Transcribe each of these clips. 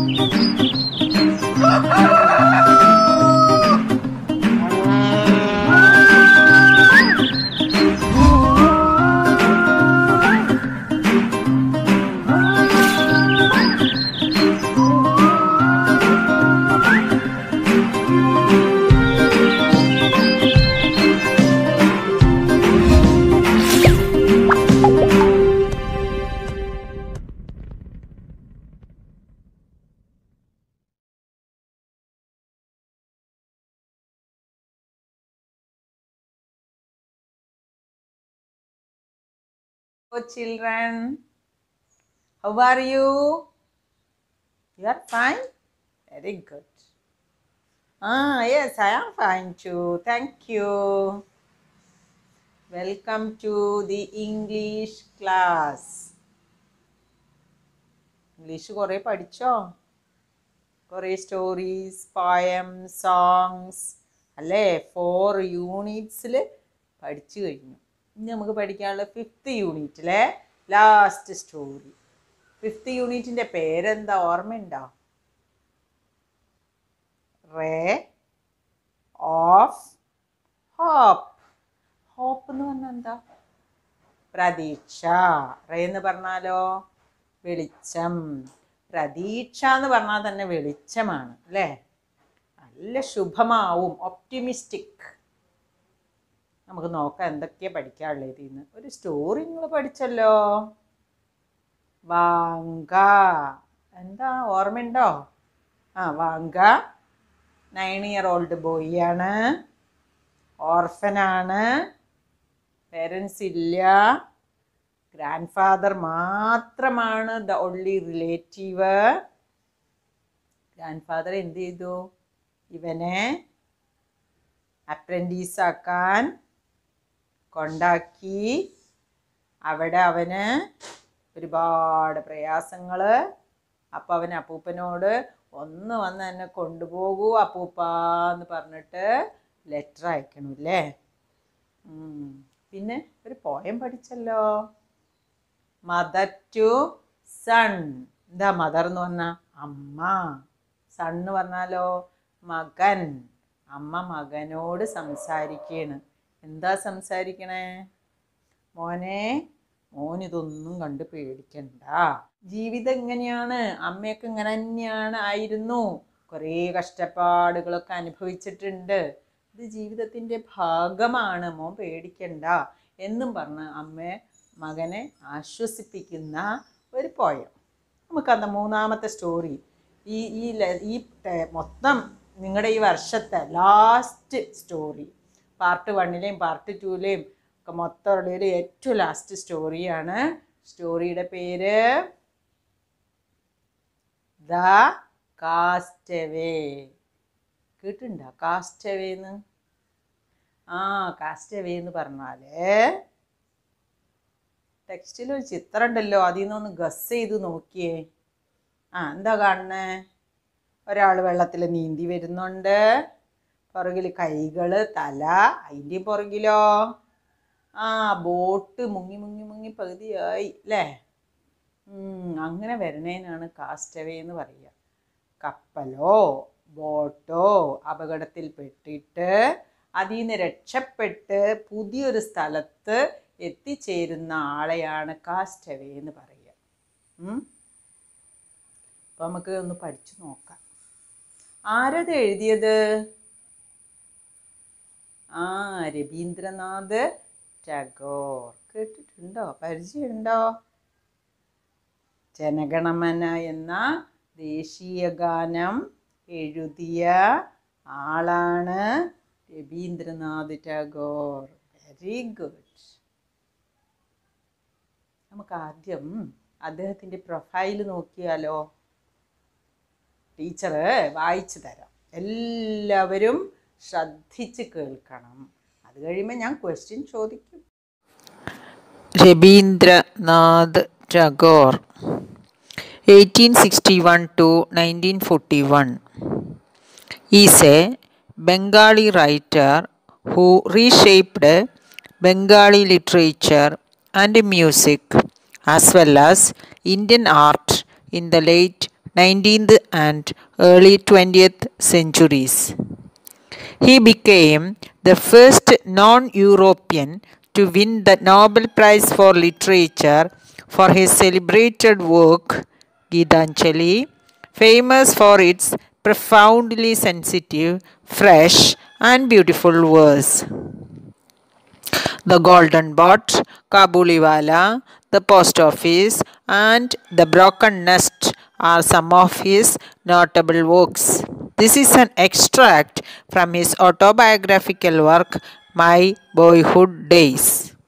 Hello, children. How are you? You are fine? Very good. Ah, yes, I am fine too. Thank you. Welcome to the English class. English കുറേ പഠിച്ചോ കുറേ stories poem songs അല്ലേ four യൂണിറ്റ്സിൽ പഠിച്ചു കഴിഞ്ഞു ഇനി നമുക്ക് പഠിക്കാനുള്ള ഫിഫ്ത്ത് യൂണിറ്റിലെ ലാസ്റ്റ് സ്റ്റോറി ഫിഫ്ത്ത് യൂണിറ്റിൻ്റെ പേരെന്താ ഓർമ്മയുണ്ടോ റേ ഓഫ് ഹോപ്പ് ഹോപ്പ് എന്ന് പറഞ്ഞാൽ എന്താ പ്രതീക്ഷ റേ എന്ന് പറഞ്ഞാലോ വെളിച്ചം പ്രതീക്ഷ എന്ന് പറഞ്ഞാൽ തന്നെ വെളിച്ചമാണ് അല്ലേ നല്ല ശുഭമാവും ഒപ്റ്റിമിസ്റ്റിക് നമുക്ക് നോക്കാം എന്തൊക്കെയാ പഠിക്കാനുള്ളത് ഇതിൽ നിന്ന് ഒരു സ്റ്റോറി നിങ്ങൾ പഠിച്ചല്ലോ വാങ്ക എന്താ ഓർമ്മയുണ്ടോ ആ Vanka nine year old boy ആണ് ഓർഫനാണ് പേരൻസ് ഇല്ല ഗ്രാൻഡ് ഫാദർ മാത്രമാണ് the only relative grandfather എന്ത് ചെയ്തു ഇവനെ അപ്രൻറ്റീസ് ആക്കാൻ കൊണ്ടാക്കി അവിടെ അവന് ഒരുപാട് പ്രയാസങ്ങൾ അപ്പം അവൻ അപ്പൂപ്പനോട് ഒന്ന് വന്ന് എന്നെ കൊണ്ടുപോകൂ അപ്പൂപ്പ എന്ന് പറഞ്ഞിട്ട് ലെറ്റർ അയക്കണം അല്ലേ ഉം. പിന്നെ ഒരു പോയം പഠിച്ചല്ലോ മദർ ടു സൺ എന്താ മദർ എന്ന് പറഞ്ഞാൽ അമ്മ സൺ എന്ന് പറഞ്ഞാലോ മകൻ അമ്മ മകനോട് സംസാരിക്കുകയാണ് എന്താ സംസാരിക്കണേ മോനെ മോൻ ഇതൊന്നും കണ്ട് പേടിക്കണ്ട ജീവിതം എങ്ങനെയാണ് അമ്മയൊക്കെ ഇങ്ങനെ തന്നെയാണ് ആയിരുന്നു കുറേ കഷ്ടപ്പാടുകളൊക്കെ അനുഭവിച്ചിട്ടുണ്ട് ഇത് ജീവിതത്തിൻ്റെ ഭാഗമാണ് മോൻ പേടിക്കണ്ട എന്നും പറഞ്ഞ് അമ്മയെ മകനെ ആശ്വസിപ്പിക്കുന്ന ഒരു പോയം നമുക്കന്ന് മൂന്നാമത്തെ സ്റ്റോറി ഈ ഈ ലെ- ഈ ടെ- മൊത്തം നിങ്ങളുടെ ഈ വർഷത്തെ ലാസ്റ്റ് സ്റ്റോറി പാർട്ട് വണ്ണിലെയും പാർട്ട് ടൂവിലെയും ഒക്കെ മൊത്തം ഉള്ളതിൽ ഏറ്റവും ലാസ്റ്റ് സ്റ്റോറിയാണ് സ്റ്റോറിയുടെ പേര് ദ കാസ്റ്റവേ കേട്ടിട്ടുണ്ടോ കാസ്റ്റവേന്ന് ആ കാസ്റ്റവേ എന്ന് പറഞ്ഞാൽ ടെക്സ്റ്റിൽ ഒരു ചിത്രം ഉണ്ടല്ലോ അതിൽ നിന്നൊന്ന് ഗസ് ചെയ്ത് നോക്കിയേ ആ എന്താ കാണണേ ഒരാൾ വെള്ളത്തിൽ നീന്തി വരുന്നുണ്ട് പുറകിൽ കൈകൾ തല അതിൻ്റെ പുറകിലോ ആ ബോട്ട് മുങ്ങി മുങ്ങി മുങ്ങി പകുതിയായി അല്ലേ ഉം, അങ്ങനെ വരണേനാണ് കാസ്റ്റവേ എന്ന് പറയുക കപ്പലോ ബോട്ടോ അപകടത്തിൽ പെട്ടിട്ട് അതിൽ നിന്ന് രക്ഷപ്പെട്ട് പുതിയൊരു സ്ഥലത്ത് എത്തിച്ചേരുന്ന ആളെയാണ് കാസ്റ്റവേ എന്ന് പറയുക ഉം. അപ്പോൾ നമുക്ക് ഒന്ന് പഠിച്ചു നോക്കാം ആരത് എഴുതിയത് ആ രവീന്ദ്രനാഥ് ടാഗോർ കേട്ടിട്ടുണ്ടോ പരിചയമുണ്ടോ ജനഗണമന എന്ന ദേശീയ ഗാനം എഴുതിയ ആളാണ് രവീന്ദ്രനാഥ് ടാഗോർ വെരി ഗുഡ് നമുക്ക് ആദ്യം അദ്ദേഹത്തിൻ്റെ പ്രൊഫൈൽ നോക്കിയാലോ ടീച്ചർ വായിച്ചു തരാം എല്ലാവരും ശ്രദ്ധിച്ച് കേൾക്കണം അത് കഴിയുമ്പോൾ ഞാൻ ക്വസ്റ്റ്യൻ ചോദിക്കും Rabindranath Tagore eighteen sixty one to nineteen forty one is a Bengali writer who reshaped Bengali literature and music as well as Indian art in the late 19th and early 20th centuries. He became the first non European to win the Nobel Prize for Literature for his celebrated work Gitanjali, famous for its profoundly sensitive, fresh, and beautiful verse. The Golden Bot, Kabuliwala, The Post Office, and The Broken Nest are some of his notable works. This is an extract from his autobiographical work, My Boyhood Days.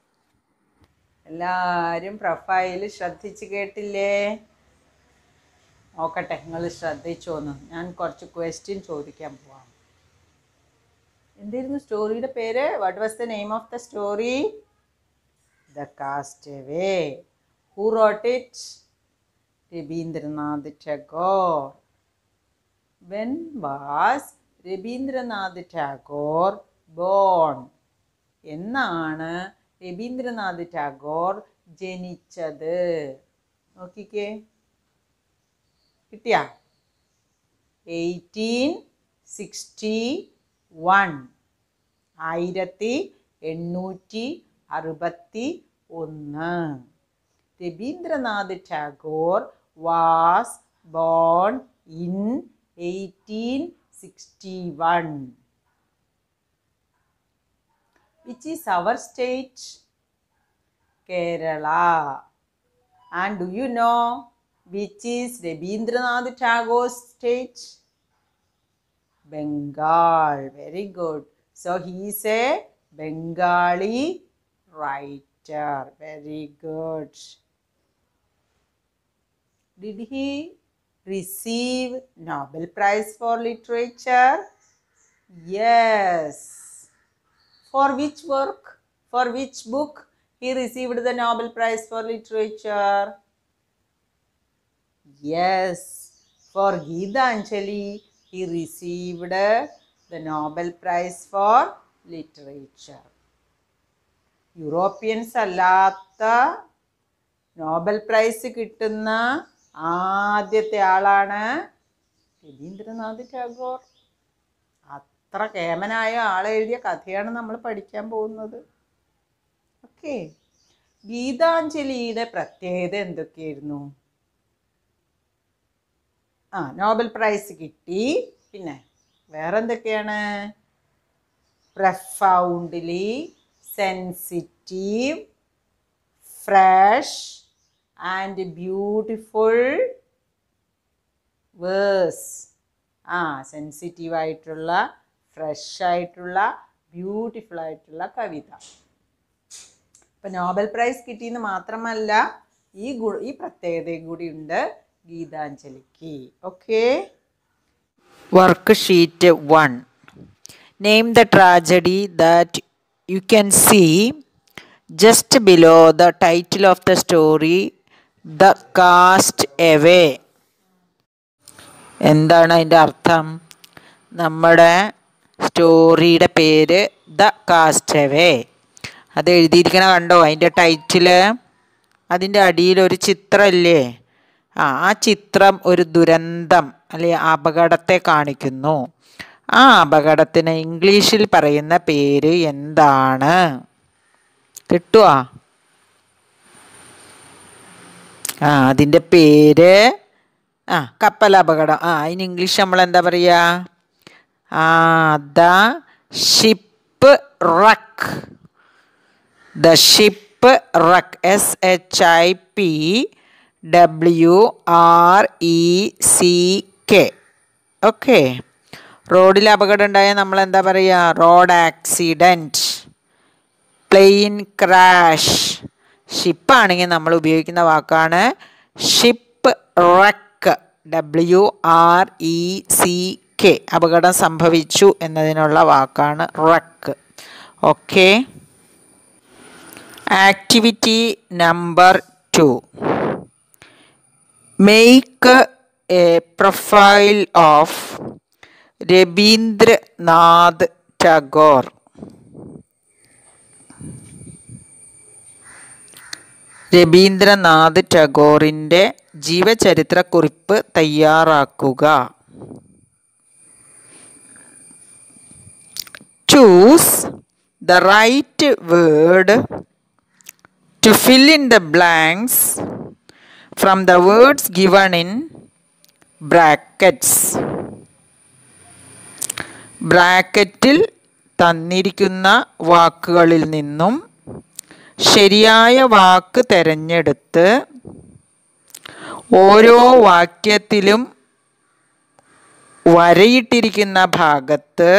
എല്ലാവരും profile ശ്രദ്ധിച്ച് കേട്ടില്ലേ നോക്കട്ടെ നിങ്ങൾ ശ്രദ്ധിച്ചോന്ന് ഞാൻ കുറച്ച് question ചോദിക്കാൻ പോവാം എന്തായിരുന്നു സ്റ്റോറിയുടെ പേര് what was the name of the story the castaway who wrote it Rabindranath Tagore when was Rabindranath Tagore born എന്നാണ് രവീന്ദ്രനാഥ് ടാഗോർ ജനിച്ചത് നോക്കിക്കേ കിട്ടിയ എയ്റ്റീൻ സിക്സ്റ്റി വൺ ആയിരത്തി എണ്ണൂറ്റി അറുപത്തി ഒന്ന് Rabindranath Tagore was born in eighteen sixty one which is our state kerala and do you know which is rabindranath tagore's state bengal very good so he is a bengali writer very good did he receive nobel prize for literature yes for which work? For which book he received the Nobel Prize for Literature? Yes, for Gitanjali he received the Nobel Prize for Literature. Europeans അല്ലാത്ത Nobel prize കിട്ടുന്ന ആദ്യത്തെ ആളാണ് രവീന്ദ്രനാഥ് ടാഗോർ അത്ര കേമനായ ആളെഴുതിയ കഥയാണ് നമ്മൾ പഠിക്കാൻ പോകുന്നത് okay ഗീതാഞ്ജലിയുടെ പ്രത്യേകത എന്തൊക്കെയായിരുന്നു ആ നോബൽ പ്രൈസ് കിട്ടി പിന്നെ വേറെ എന്തൊക്കെയാണ് profoundly sensitive fresh and beautiful verse ആ സെൻസിറ്റീവ് ആയിട്ടുള്ള ഫ്രഷ് ആയിട്ടുള്ള ബ്യൂട്ടിഫുൾ ആയിട്ടുള്ള കവിത ഇപ്പം നോബൽ പ്രൈസ് കിട്ടിയെന്ന് മാത്രമല്ല ഈ ഗു ഈ പ്രത്യേകതയും കൂടി ഉണ്ട് ഗീതാഞ്ജലിക്ക് okay Worksheet 1. Name the tragedy that you can see just below the title of the story, The Cast Away. എന്താണ് അതിൻ്റെ അർത്ഥം നമ്മുടെ സ്റ്റോറിയുടെ പേര് ദ കാസ്റ്റ് അവേ അത് എഴുതിയിരിക്കണ കണ്ടോ അതിൻ്റെ ടൈറ്റില് അതിൻ്റെ അടിയിൽ ഒരു ചിത്രമില്ലേ ആ ആ ചിത്രം ഒരു ദുരന്തം അല്ലെ അപകടത്തെ കാണിക്കുന്നു ആ അപകടത്തിന് ഇംഗ്ലീഷിൽ പറയുന്ന പേര് എന്താണ് കിട്ടുവാ ആ അതിൻ്റെ പേര് ആ കപ്പൽ അപകടം ആ അതിന് ഇംഗ്ലീഷ് നമ്മൾ എന്താ പറയുക ആ the shipwreck the shipwreck S H I P W R E C K okay റോഡിൽ അപകടം ഉണ്ടായാൽ നമ്മൾ എന്താ പറയുക റോഡ് ആക്സിഡൻറ്റ് പ്ലെയിൻ ക്രാഷ് ഷിപ്പാണെങ്കിൽ നമ്മൾ ഉപയോഗിക്കുന്ന വാക്കാണ് shipwreck W R E C K അപകടം സംഭവിച്ചു എന്നതിനുള്ള വാക്കാണ് wreck okay activity number two make a profile of Rabindranath Tagore Rabindranath ടാഗോറിൻ്റെ ജീവചരിത്രക്കുറിപ്പ് തയ്യാറാക്കുക choose the right word to fill in the blanks from the words given in brackets. ബ്രാക്കറ്റിൽ തന്നിരിക്കുന്ന വാക്കുകളിൽ നിന്നും ശരിയായ വാക്ക് തിരഞ്ഞെടുത്ത് ഓരോ വാക്യത്തിലും വരയിട്ടിരിക്കുന്ന ഭാഗത്ത്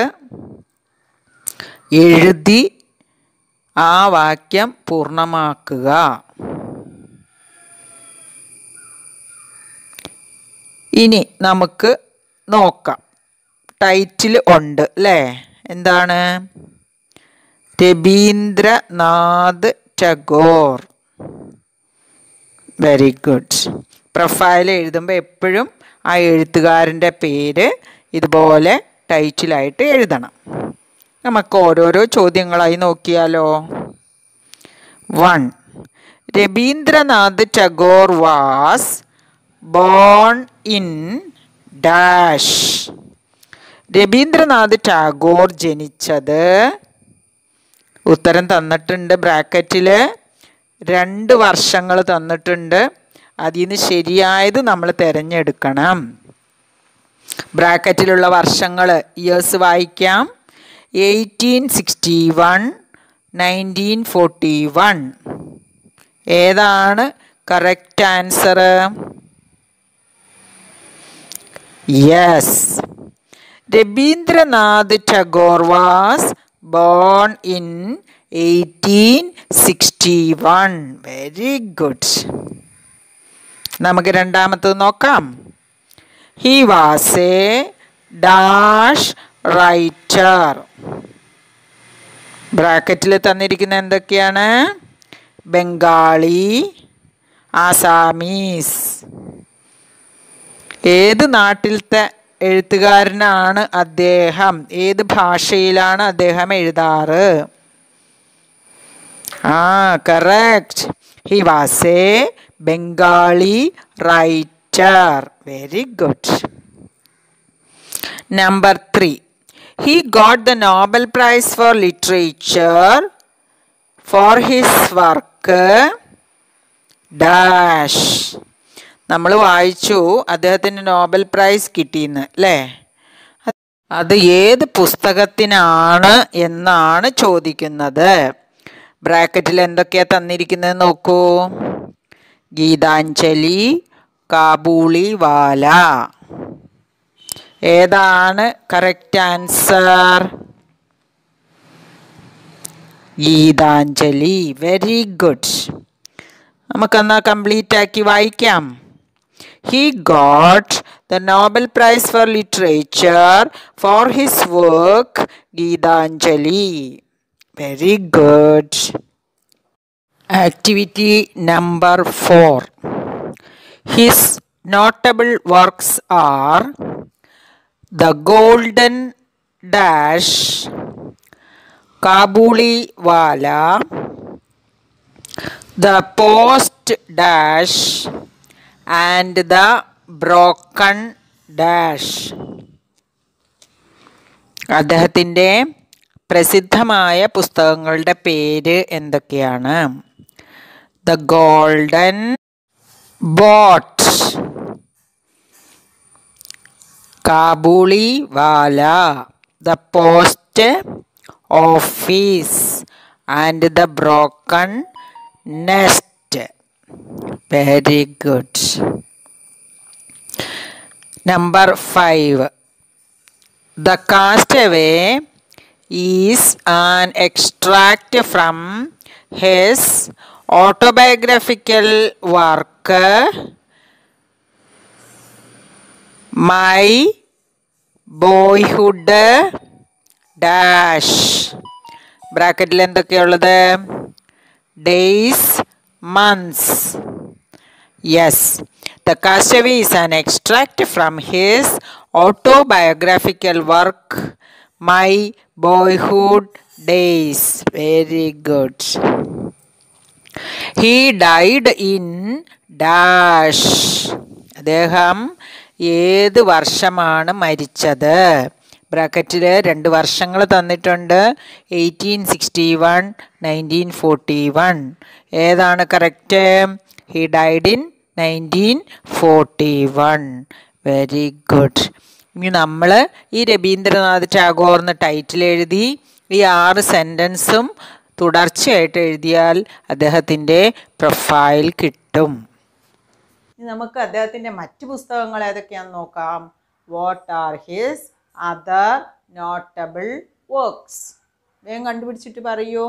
എഴുതി ആ വാക്യം പൂർണ്ണമാക്കുക ഇനി നമുക്ക് നോക്കാം ടൈറ്റിൽ ഉണ്ട് അല്ലേ എന്താണ് Rabindranath Tagore very good profile എഴുതുമ്പോൾ എപ്പോഴും ആ എഴുത്തുകാരൻ്റെ പേര് ഇതുപോലെ ടൈറ്റിലായിട്ട് എഴുതണം നമുക്ക് ഓരോരോ ചോദ്യങ്ങളായി നോക്കിയാലോ one Rabindranath Tagore was born in dash Rabindranath Tagore ജനിച്ചത് ഉത്തരം തന്നിട്ടുണ്ട് ബ്രാക്കറ്റിൽ രണ്ട് വർഷങ്ങൾ തന്നിട്ടുണ്ട് അതിൽ നിന്ന് ശരിയായത് നമ്മൾ തിരഞ്ഞെടുക്കണം ബ്രാക്കറ്റിലുള്ള വർഷങ്ങൾ ഇയേഴ്സ് വായിക്കാം eighteen sixty one nineteen forty one ഏതാണ് correct answer yes Rabindranath Tagore was born in eighteen sixty one very good നമുക്ക് രണ്ടാമത്തത് നോക്കാം he was a dash writer ബ്രാക്കറ്റിൽ തന്നിരിക്കുന്ന എന്തൊക്കെയാണ് ബംഗാളി ആസാമീസ് ഏത് നാട്ടിലത്തെ എഴുത്തുകാരനാണ് അദ്ദേഹം ഏത് ഭാഷയിലാണ് അദ്ദേഹം എഴുതാറ് ആ correct he was a Bengali writer very good number three he got the Nobel Prize for Literature for his work dash നമ്മൾ വായിച്ചു അദ്ദേഹത്തിന് നോബൽ പ്രൈസ് കിട്ടിയെന്ന് അല്ലേ അത് ഏത് പുസ്തകത്തിനാണ് എന്നാണ് ചോദിക്കുന്നത് ബ്രാക്കറ്റിൽ എന്തൊക്കെയാ തന്നിരിക്കുന്നത് നോക്കൂ ഗീതാഞ്ജലി കാബൂളി വാല ഏതാണ് correct answer Gitanjali very good നമുക്കെന്നാ കംപ്ലീറ്റ് ആക്കി വായിക്കാം he got the Nobel prize for literature for his work Gitanjali very good activity number four his notable works are The Golden Dash, Kabuli Wala, The Post Dash, and The Broken Dash. അദ്ദേഹത്തിൻ്റെ പ്രസിദ്ധമായ പുസ്തകങ്ങളുടെ പേര് എന്തൊക്കെയാണ് the golden boat Kabuliwala the post office and the broken nest very good number five the castaway is an extract from his autobiographical work my boyhood dash ബ്രാക്കറ്റിൽ എന്തൊക്കെയുള്ളത് days months yes the castaway is an extract from his autobiographical work my boyhood days very good he died in dash അദ്ദേഹം ഏത് വർഷമാണ് മരിച്ചത് ബ്രാക്കറ്റിൽ രണ്ട് വർഷങ്ങൾ തന്നിട്ടുണ്ട് eighteen sixty one nineteen forty one ഏതാണ് correct he died in nineteen forty one very good ഇനി നമ്മൾ ഈ രവീന്ദ്രനാഥ് ടാഗോർ എന്ന ടൈറ്റിൽ എഴുതി ഈ ആറ് സെൻറ്റൻസും തുടർച്ചയായിട്ട് എഴുതിയാൽ അദ്ദേഹത്തിൻ്റെ പ്രൊഫൈൽ കിട്ടും ഇനി നമുക്ക് അദ്ദേഹത്തിൻ്റെ മറ്റ് പുസ്തകങ്ങൾ ഏതൊക്കെയാണെന്ന് നോക്കാം what are his other notable works വേഗം കണ്ടുപിടിച്ചിട്ട് പറയൂ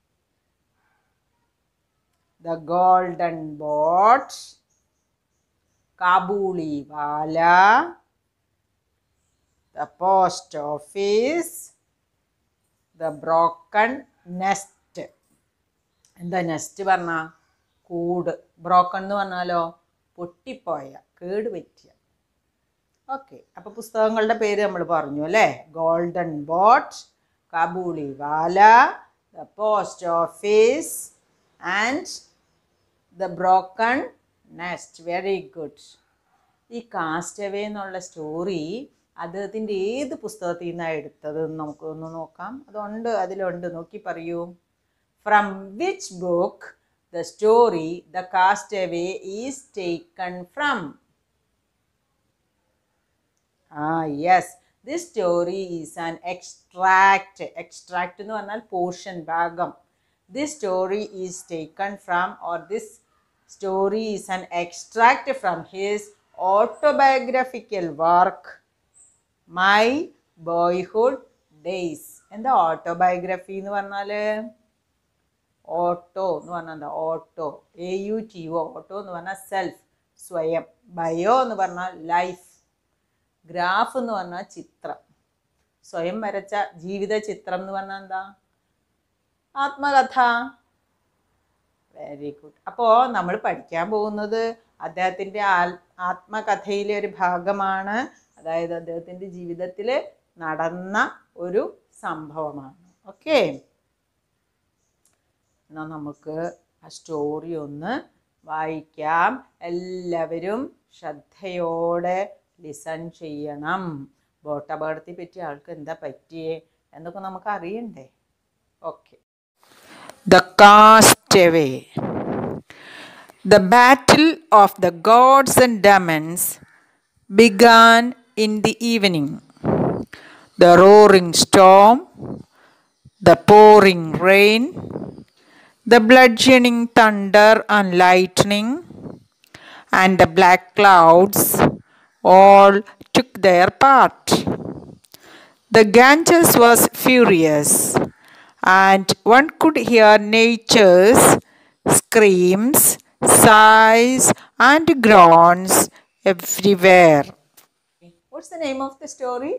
the golden boat Kabuliwala the post office the broken nest എന്താ നെസ്റ്റ് പറഞ്ഞ കൂട് ബ്രോക്കൺ എന്ന് പറഞ്ഞാലോ പൊട്ടിപ്പോയ കേട് പറ്റിയ ഓക്കെ അപ്പോൾ പുസ്തകങ്ങളുടെ പേര് നമ്മൾ പറഞ്ഞു അല്ലേ golden boat Kabuliwala the post office and the broken nest very good ഈ കാസ്റ്റ് അവേ എന്നുള്ള സ്റ്റോറി അദ്ദേഹത്തിൻ്റെ ഏത് പുസ്തകത്തിൽ നിന്നാണ് എടുത്തത് എന്ന് നമുക്ക് ഒന്ന് നോക്കാം അതുണ്ട് അതിലുണ്ട് നോക്കി പറയൂ from which book the story the castaway is taken from ah yes this story is an extract extract എന്ന് പറഞ്ഞാൽ പോർഷൻ ഭാഗം this story is taken from or this story is an extract from his autobiographical work my boyhood days എന്താ autobiography എന്ന് പറഞ്ഞാൽ auto എന്ന് പറഞ്ഞാൽ എന്താ auto A U T O auto എന്ന് പറഞ്ഞാൽ സെൽഫ് സ്വയം ബയോ എന്ന് പറഞ്ഞാൽ ലൈഫ് ഗ്രാഫ് എന്ന് പറഞ്ഞാൽ ചിത്രം സ്വയം വരച്ച ജീവിത ചിത്രം എന്ന് പറഞ്ഞാൽ എന്താ ആത്മകഥ വെരി ഗുഡ് അപ്പോൾ നമ്മൾ പഠിക്കാൻ പോകുന്നത് അദ്ദേഹത്തിൻ്റെ ആൽ ആത്മകഥയിലെ ഒരു ഭാഗമാണ് അതായത് അദ്ദേഹത്തിൻ്റെ ജീവിതത്തിൽ നടന്ന ഒരു സംഭവമാണ് ഓക്കെ എന്നാൽ നമുക്ക് ആ സ്റ്റോറി ഒന്ന് വായിക്കാം എല്ലാവരും ശ്രദ്ധയോടെ ലിസൺ ചെയ്യണം ബോട്ട് അപകടത്തെ പറ്റിയ ആൾക്ക് എന്താ പറ്റിയേ എന്നൊക്കെ നമുക്ക് അറിയണ്ടേ okay The Castaway. The battle of the gods and demons began in the evening. The roaring storm, the pouring rain, the bludgeoning thunder and lightning, and the black clouds all took their part. The Ganges was furious, and one could hear nature's screams, sighs, and groans everywhere. What's the name of the story?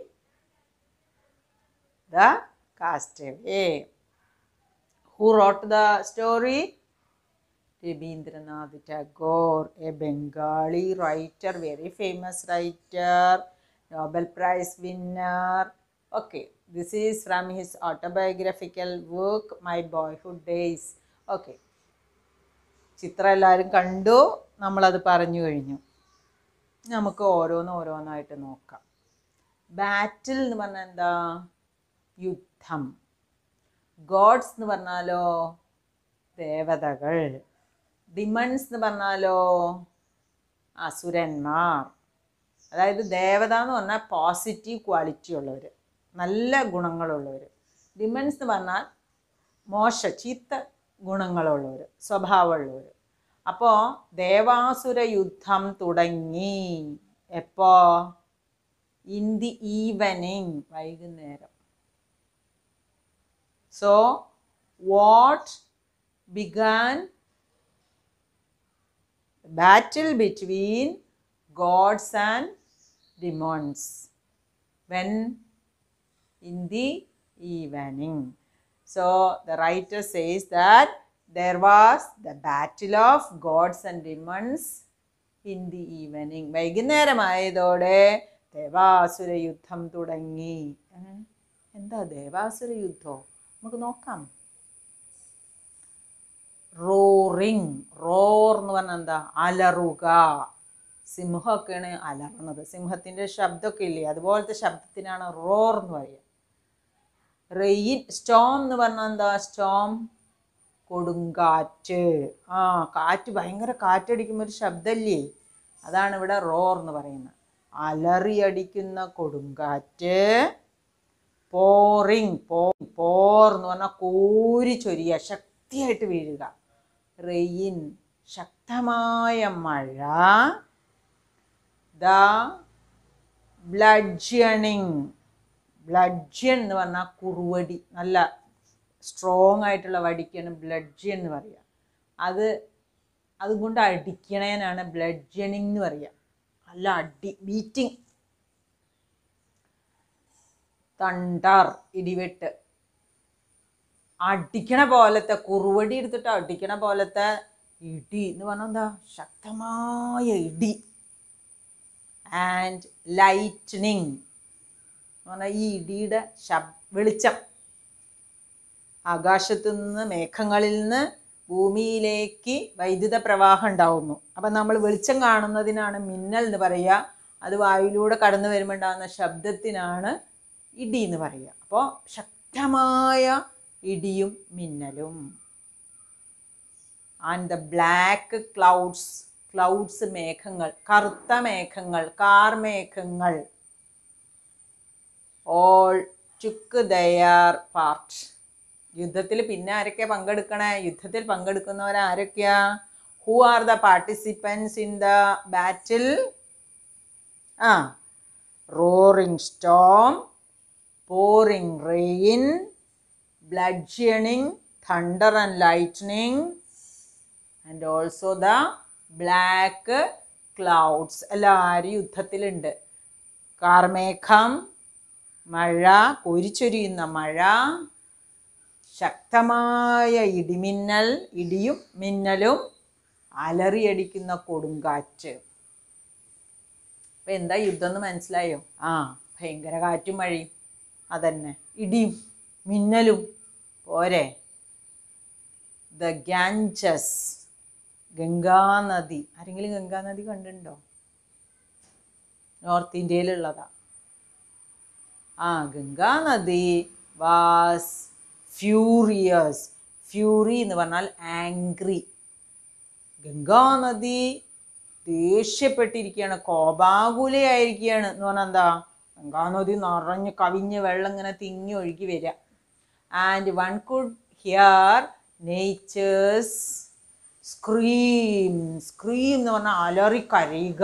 The Castaway. Who wrote the story? Rabindranath Tagore, a Bengali writer, very famous writer, Nobel Prize winner. Okay, this is from his autobiographical work, My Boyhood Days. Okay. ചിത്രം എല്ലാവരും കണ്ടു നമ്മളത് പറഞ്ഞു കഴിഞ്ഞു നമുക്ക് ഓരോന്ന് ഓരോന്നായിട്ട് നോക്കാം ബാറ്റിൽ എന്ന് പറഞ്ഞാൽ എന്താ യുദ്ധം ഗോഡ്സ് എന്ന് പറഞ്ഞാലോ ദേവതകൾ ഡിമൺസ് എന്ന് പറഞ്ഞാലോ അസുരന്മാർ അതായത് ദേവത എന്ന് പറഞ്ഞാൽ പോസിറ്റീവ് ക്വാളിറ്റി ഉള്ളവർ നല്ല ഗുണങ്ങളുള്ളവർ ഡിമൺസ് എന്ന് പറഞ്ഞാൽ മോശ ചീത്ത ഗുണങ്ങളുള്ളവർ സ്വഭാവമുള്ളവർ അപ്പോൾ ദേവാസുര യുദ്ധം തുടങ്ങി എപ്പോ ഇൻ ദി ഈവനിങ് വൈകുന്നേരം so what began battle between gods and demons when in the evening. So the writer says that there was the battle of gods and demons in the evening. വൈകുന്നേരമായതോടെ ദേവാസുര യുദ്ധം തുടങ്ങി ഏ? എന്താ ദേവാസുര യുദ്ധം നമുക്ക് നോക്കാം റോറിങ് റോർ എന്ന് പറഞ്ഞാൽ എന്താ അലറുക സിംഹമൊക്കെയാണ് അലറുന്നത് സിംഹത്തിൻ്റെ ശബ്ദമൊക്കെ ഇല്ലേ അതുപോലത്തെ ശബ്ദത്തിനാണ് റോർ എന്ന് പറയുക റെയിൻ സ്റ്റോം എന്ന് പറഞ്ഞാൽ എന്താ സ്റ്റോം കൊടുങ്കാറ്റ് ആ കാറ്റ് ഭയങ്കര കാറ്റടിക്കുമ്പോൾ ഒരു ശബ്ദമില്ലേ അതാണ് ഇവിടെ റോർ എന്ന് പറയുന്നത് അലറിയടിക്കുന്ന കൊടുങ്കാറ്റ് പോറിങ് പോ പോർ എന്ന് പറഞ്ഞാൽ കോരി ചൊരിയ ശക്തിയായിട്ട് വീഴുക റെയിൻ ശക്തമായ മഴ ദ ബ്ലഡ്ജണിങ് ബ്ലഡ്ജൻ എന്ന് പറഞ്ഞാൽ കുറുവടി നല്ല സ്ട്രോങ് ആയിട്ടുള്ള വടിക്കാണ് ബ്ലഡ്ജൻ എന്ന് പറയുക അത് അതുകൊണ്ട് അടിക്കണേനാണ് ബ്ലഡ്ജണിങ് എന്ന് പറയുക നല്ല അടി ബീറ്റിംഗ് തണ്ടർ ഇടിവെട്ട് അടിക്കണ പോലത്തെ കുറുവടി എടുത്തിട്ട് അടിക്കണ പോലത്തെ ഇടി എന്ന് പറഞ്ഞാൽ എന്താ ശക്തമായ ഇടി ആൻഡ് ലൈറ്റ്നിങ് എന്ന് പറഞ്ഞാൽ ഈ ഇടിയുടെ ശബ് വെളിച്ചം ആകാശത്തു നിന്ന് മേഘങ്ങളിൽ നിന്ന് ഭൂമിയിലേക്ക് വൈദ്യുത പ്രവാഹം ഉണ്ടാവുന്നു അപ്പം നമ്മൾ വെളിച്ചം കാണുന്നതിനാണ് മിന്നൽ എന്ന് പറയുക അത് വായുവിലൂടെ കടന്നു വരുമ്പോൾ ഉണ്ടാകുന്ന ശബ്ദത്തിനാണ് ഇടി എന്ന് പറയുക അപ്പോൾ ശക്തമായ ഇടിയും മിന്നലും and the black clouds clouds മേഘങ്ങൾ കറുത്ത മേഘങ്ങൾ കാർ മേഘങ്ങൾ ഓൾ ചുക്ക് ദയാർ പാർട്ട് യുദ്ധത്തിൽ പിന്നെ ആരൊക്കെയാ പങ്കെടുക്കണേ യുദ്ധത്തിൽ പങ്കെടുക്കുന്നവർ ആരൊക്കെയാ who are the participants in the battle a roaring storm pouring rain, bludgeoning, thunder and lightning, and also the black clouds. എല്ലാവരും യുദ്ധത്തിലുണ്ട് കാർമേഘം മഴ കൊരിച്ചൊരിയുന്ന മഴ ശക്തമായ ഇടിമിന്നൽ ഇടിയും മിന്നലും അലറിയടിക്കുന്ന കൊടുങ്കാറ്റ് അപ്പം എന്താ യുദ്ധം എന്ന് മനസ്സിലായോ ആ ഭയങ്കര കാറ്റും മഴയും അതന്നെ ഇടിയും മിന്നലും പോരെ ദ ഗാഞ്ചസ് ഗംഗാനദി ആരെങ്കിലും ഗംഗാനദി കണ്ടിട്ടുണ്ടോ നോർത്ത് ഇന്ത്യയിലുള്ളതാ ആ ഗംഗാനദി വാസ് ഫ്യൂറിയസ് ഫ്യൂറി എന്ന് പറഞ്ഞാൽ ആംഗ്രി ഗംഗാനദി ദേഷ്യപ്പെട്ടിരിക്കുകയാണ് കോപാകുലയായിരിക്കുകയാണ് എന്ന് പറഞ്ഞാൽ എന്താ ഗംഗാനദി നിറഞ്ഞ് കവിഞ്ഞ് വെള്ളം ഇങ്ങനെ തിങ്ങി ഒഴുകി വരിക and one could hear nature's scream scream എന്ന് പറഞ്ഞാൽ അലറി കരയുക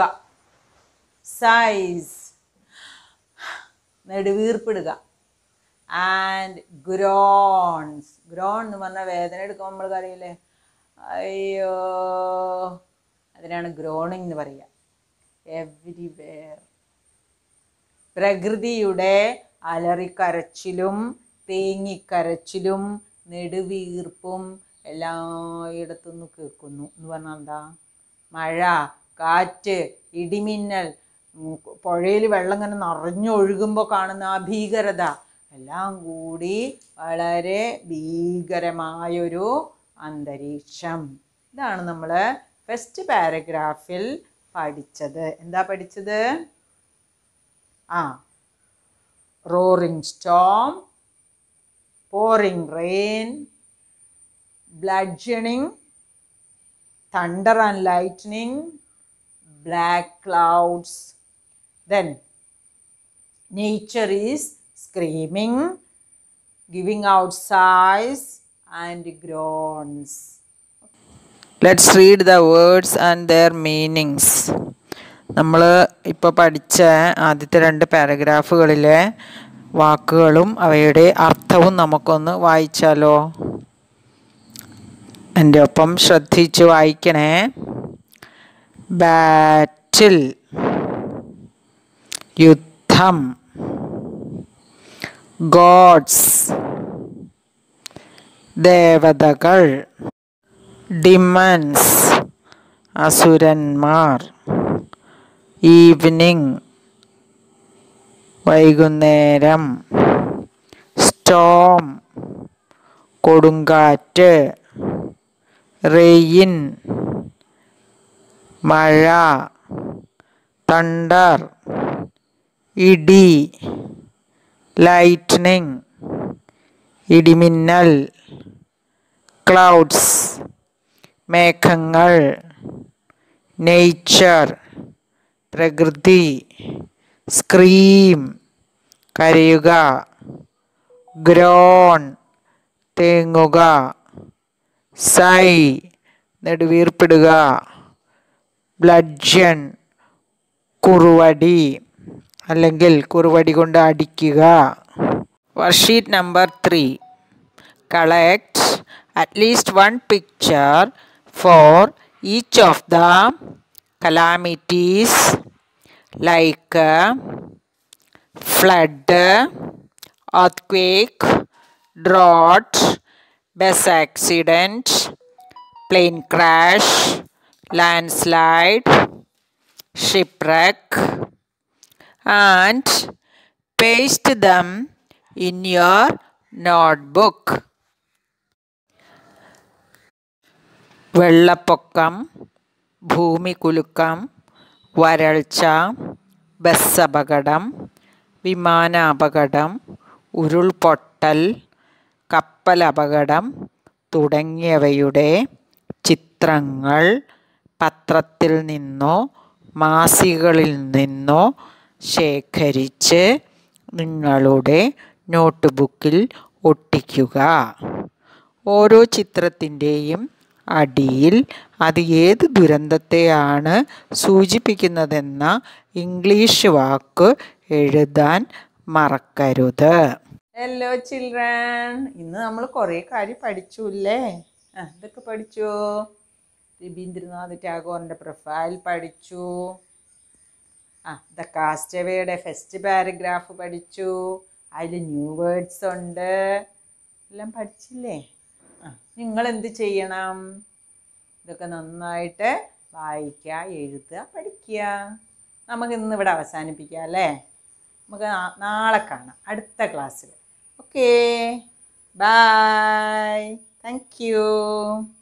സൈസ് നെടുവീർപ്പിടുക ആൻഡ് ഗ്രോൺസ് ഗ്രോൺ എന്ന് പറഞ്ഞാൽ വേദന എടുക്കുമ്പോൾ നമ്മൾ കറിയില്ലേ അയ്യോ അതിനാണ് ഗ്രോണിങ് എന്ന് പറയുക എവരിവെയർ പ്രകൃതിയുടെ അലറിക്കരച്ചിലും തേങ്ങിക്കരച്ചിലും നെടുവീർപ്പും എല്ലായിടത്തുനിന്ന് കേൾക്കുന്നു എന്ന് പറഞ്ഞാൽ എന്താ മഴ കാറ്റ് ഇടിമിന്നൽ പുഴയിൽ വെള്ളം ഇങ്ങനെ നിറഞ്ഞൊഴുകുമ്പോൾ കാണുന്ന ആ ഭീകരത എല്ലാം കൂടി വളരെ ഭീകരമായൊരു അന്തരീക്ഷം ഇതാണ് നമ്മൾ ഫസ്റ്റ് പാരഗ്രാഫിൽ പഠിച്ചത് എന്താ പഠിച്ചത് a roaring storm pouring rain bludgeoning, thunder and lightning, black clouds. Then nature is screaming, giving out sighs and groans. Let's read the words and their meanings നമ്മൾ ഇപ്പോൾ പഠിച്ച ആദ്യത്തെ രണ്ട് പാരഗ്രാഫുകളിലെ വാക്കുകളും അവയുടെ അർത്ഥവും നമുക്കൊന്ന് വായിച്ചാലോ എൻ്റെ ഒപ്പം ശ്രദ്ധിച്ച് വായിക്കണേ ബാറ്റിൽ യുദ്ധം ഗോഡ്സ് ദേവതകൾ ഡിമൻസ് അസുരന്മാർ ഈവനിങ് വൈകുന്നേരം സ്റ്റോം കൊടുങ്കാറ്റ് റെയിൻ മഴ തണ്ടർ ഇടി ലൈറ്റ്നിങ് ഇടിമിന്നൽ ക്ലൗഡ്സ് മേഘങ്ങൾ നേച്ചർ പ്രകൃതി സ്ക്രീം കരയുക ഗ്രോൺ തേങ്ങുക സൈ നെടുവീർപ്പിടുക ബ്ലഡ്ജൻ കുറുവടി അല്ലെങ്കിൽ കുറുവടി കൊണ്ട് അടിക്കുക worksheet number three collect at least one picture for each of the calamities like uh, flood, earthquake, drought, bus accident, plane crash, landslide, shipwreck, and paste them in your notebook. വെള്ളപ്പൊക്കം ഭൂമികുലുക്കം വരൾച്ച bus അപകടം വിമാനാപകടം ഉരുൾപൊട്ടൽ കപ്പൽ അപകടം തുടങ്ങിയവയുടെ ചിത്രങ്ങൾ പത്രത്തിൽ നിന്നോ മാസികകളിൽ നിന്നോ ശേഖരിച്ച് നിങ്ങളുടെ നോട്ട്ബുക്കിൽ ഒട്ടിക്കുക ഓരോ ചിത്രത്തിൻ്റെയും അടിയിൽ അത് ഏത് ദുരന്തത്തെയാണ് സൂചിപ്പിക്കുന്നതെന്ന ഇംഗ്ലീഷ് വാക്ക് എഴുതാൻ മറക്കരുത് ഹലോ ചിൽഡ്രൻ ഇന്ന് നമ്മൾ കുറേ കാര്യം പഠിച്ചു അല്ലേ ആ ഇതൊക്കെ പഠിച്ചു രവീന്ദ്രനാഥ് ടാഗോറിൻ്റെ പ്രൊഫൈൽ പഠിച്ചു ആ ദ കാസ്റ്റവേയുടെ ഫസ്റ്റ് പാരഗ്രാഫ് പഠിച്ചു അതിൽ ന്യൂ വേർഡ്സ് ഉണ്ട് എല്ലാം പഠിച്ചില്ലേ ആ നിങ്ങൾ എന്ത് ചെയ്യണം ഇതൊക്കെ നന്നായിട്ട് വായിക്കുക എഴുതുക പഠിക്കുക നമുക്ക് ഇന്ന് ഇവിടെ അവസാനിപ്പിക്കാം അല്ലേ നമുക്ക് നാ- നാളെ കാണാം അടുത്ത ക്ലാസ്സിൽ ഓക്കേ ബൈ താങ്ക് യു